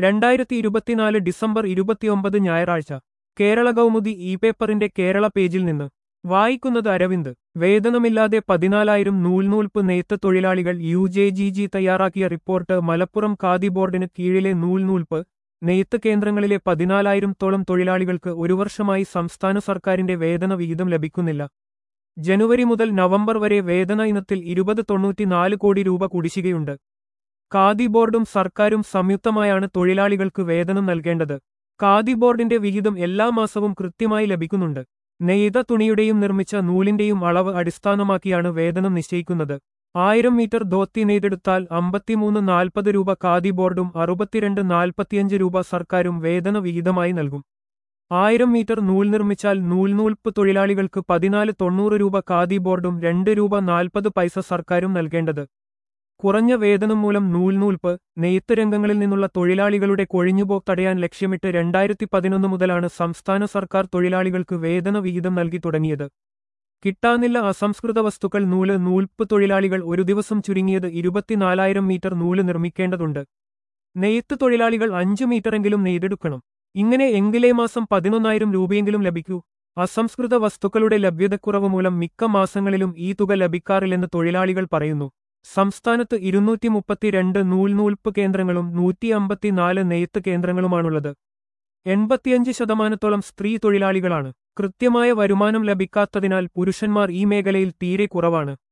രണ്ടായിരത്തി ഇരുപത്തിനാല് ഡിസംബർ ഇരുപത്തിയൊമ്പത് ഞായറാഴ്ച കേരള കൗമുദി ഇ പേപ്പറിന്റെ കേരള പേജിൽ നിന്ന് വായിക്കുന്നത് അരവിന്ദ് വേതനമില്ലാതെ പതിനാലായിരം നൂൽനൂൽപ്പ് നെയ്ത്ത് തൊഴിലാളികൾ യു ജെ ജി ജി തയ്യാറാക്കിയ റിപ്പോർട്ട് മലപ്പുറം ഖാദി ബോർഡിന് കീഴിലെ നൂൽനൂൽപ്പ് നെയ്ത്ത് കേന്ദ്രങ്ങളിലെ പതിനാലായിരത്തോളം തൊഴിലാളികൾക്ക് ഒരു വർഷമായി സംസ്ഥാന സർക്കാരിന്റെ വേതന വിഹിതം ലഭിക്കുന്നില്ല ജനുവരി മുതൽ നവംബർ വരെ വേതന ഇനത്തിൽ ഇരുപത് തൊണ്ണൂറ്റിനാല് കോടി രൂപ കുടിശ്ശികയുണ്ട് ഖാദി ബോർഡും സർക്കാരും സംയുക്തമായാണ് തൊഴിലാളികൾക്ക് വേതനം നൽകേണ്ടത് ഖാദി ബോർഡിന്റെ വിഹിതം എല്ലാ മാസവും കൃത്യമായി ലഭിക്കുന്നുണ്ട് നെയ്ത തുണിയുടെയും നിർമ്മിച്ച നൂലിന്റെയും അളവ് അടിസ്ഥാനമാക്കിയാണ് വേതനം നിശ്ചയിക്കുന്നത് ആയിരം മീറ്റർ ധോത്തി നെയ്തെടുത്താൽ അമ്പത്തിമൂന്ന് നാൽപ്പത് രൂപ ഖാദി ബോർഡും അറുപത്തിരണ്ട് നാൽപ്പത്തിയഞ്ച് രൂപ സർക്കാരും വേതന വിഹിതമായി നൽകും ആയിരം മീറ്റർ നൂൽ നിർമ്മിച്ചാൽ നൂൽനൂൽപ്പ് തൊഴിലാളികൾക്ക് പതിനാല് തൊണ്ണൂറ് രൂപ ഖാദി ബോർഡും രണ്ട് രൂപ നാൽപ്പത് പൈസ സർക്കാരും നൽകേണ്ടത് കുറഞ്ഞ വേതനം മൂലം നൂൽനൂൽപ്പ് നെയ്ത്ത് രംഗങ്ങളിൽ നിന്നുള്ള തൊഴിലാളികളുടെ കൊഴിഞ്ഞുപോക്ക് തടയാൻ ലക്ഷ്യമിട്ട് രണ്ടായിരത്തി പതിനൊന്ന് മുതലാണ് സംസ്ഥാന സർക്കാർ തൊഴിലാളികൾക്ക് വേതന വിഹിതം നൽകി തുടങ്ങിയത് കിട്ടാനില്ല അസംസ്കൃത വസ്തുക്കൾ നൂല് നൂൽപ്പ് തൊഴിലാളികൾ ഒരു ദിവസം ചുരുങ്ങിയത് ഇരുപത്തിനാലായിരം മീറ്റർ നൂല് നിർമ്മിക്കേണ്ടതുണ്ട് നെയ്ത്ത് തൊഴിലാളികൾ അഞ്ചു മീറ്ററെങ്കിലും നെയ്തെടുക്കണം ഇങ്ങനെ എങ്കിലേ മാസം പതിനൊന്നായിരം രൂപയെങ്കിലും ലഭിക്കൂ അസംസ്കൃത വസ്തുക്കളുടെ ലഭ്യതക്കുറവ് മൂലം മിക്ക മാസങ്ങളിലും ഈ തുക ലഭിക്കാറില്ലെന്ന് തൊഴിലാളികൾ പറയുന്നു സംസ്ഥാനത്ത് ഇരുന്നൂറ്റി മുപ്പത്തിരണ്ട് നൂൽനൂൽപ്പ് കേന്ദ്രങ്ങളും നൂറ്റി അമ്പത്തിനാല് നെയ്ത്ത് കേന്ദ്രങ്ങളുമാണുള്ളത് എൺപത്തിയഞ്ച് ശതമാനത്തോളം സ്ത്രീ തൊഴിലാളികളാണ് കൃത്യമായ വരുമാനം ലഭിക്കാത്തതിനാൽ പുരുഷന്മാർ ഈ മേഖലയിൽ തീരെ കുറവാണ്